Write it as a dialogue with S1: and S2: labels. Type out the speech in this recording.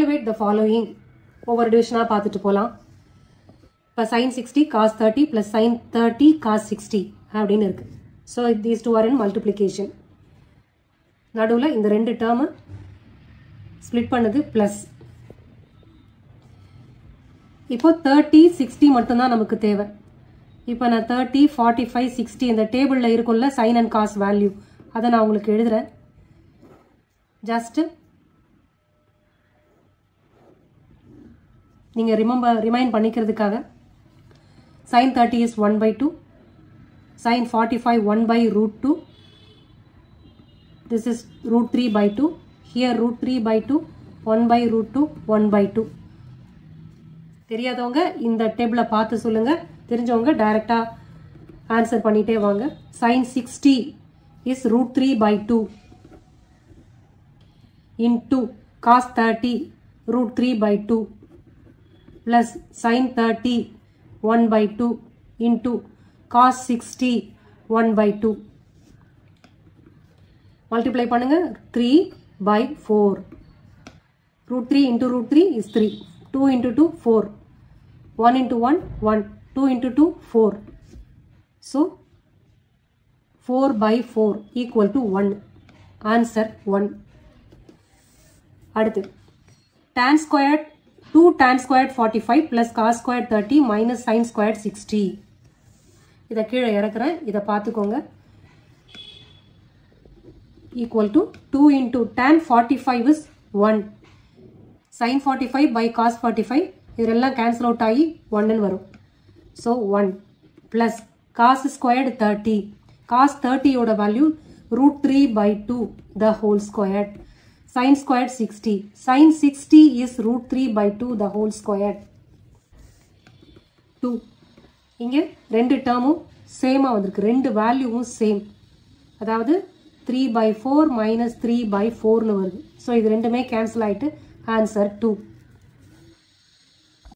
S1: evaluate the following ஒவ்வொரு டிவிஷனாக பார்த்துட்டு போகலாம் இப்போ sine sixty cos thirty plus sine thirty cos sixty அப்படின்னு இருக்குது so these two are in multiplication நடுவில் இந்த ரெண்டு டேர்மு ஸ்ப்ளிட் பண்ணுது ப்ளஸ் இப்போ தேர்ட்டி சிக்ஸ்டி மட்டும்தான் நமக்கு தேவை இப்போ நான் தேர்ட்டி ஃபார்ட்டி ஃபைவ் சிக்ஸ்டி இந்த டேபிளில் இருக்கும்ல சைன் அண்ட் காஸ் வேல்யூ அதை நான் உங்களுக்கு எழுதுறேன் ஜஸ்ட்டு நீங்கள் ரிமெம்பர் ரிமைண்ட் பண்ணிக்கிறதுக்காக sine thirty is one by two sine forty five one by root two this is root three by two here root three by two one by root two one by two தெரியாதவங்க இந்த டேபிளை பார்த்து சொல்லுங்கள் தெரிஞ்சவங்க டைரெக்டாக answer பண்ணிகிட்டே வாங்க sine sixty is root three by two into cos thirty root three by two plus sin 30 1 by 2 into cos 60 1 by 2 multiply பண்ணுங்க 3 by 4 root 3 into root 3 is 3 2 into 2 4 1 into 1 1 2 into 2 4 so 4 by 4 equal to 1 answer 1 அடுத்து tan squared 2 tan squared 45 plus cos squared 30 minus sin squared 60 இதை கீழே இறக்குறேன் இதை பார்த்துக்கோங்க equal to 2 into tan 45 is 1 sin 45 by cos 45 இதெல்லாம் cancel out ஆகி 1 வரும் so 1 plus cos squared 30 cos 30 ஓட value root 3 by 2 the whole squared sin squared 60 sin 60 is root 3 by 2 the whole squared 2 இங்கே ரெண்டு டேர்மும் சேமாக வந்திருக்கு ரெண்டு வேல்யூவும் சேம் அதாவது three by four minus three by ஃபோர்னு வருது ஸோ இது ரெண்டுமே கேன்சல் ஆகிட்டு ஆன்சர் டூ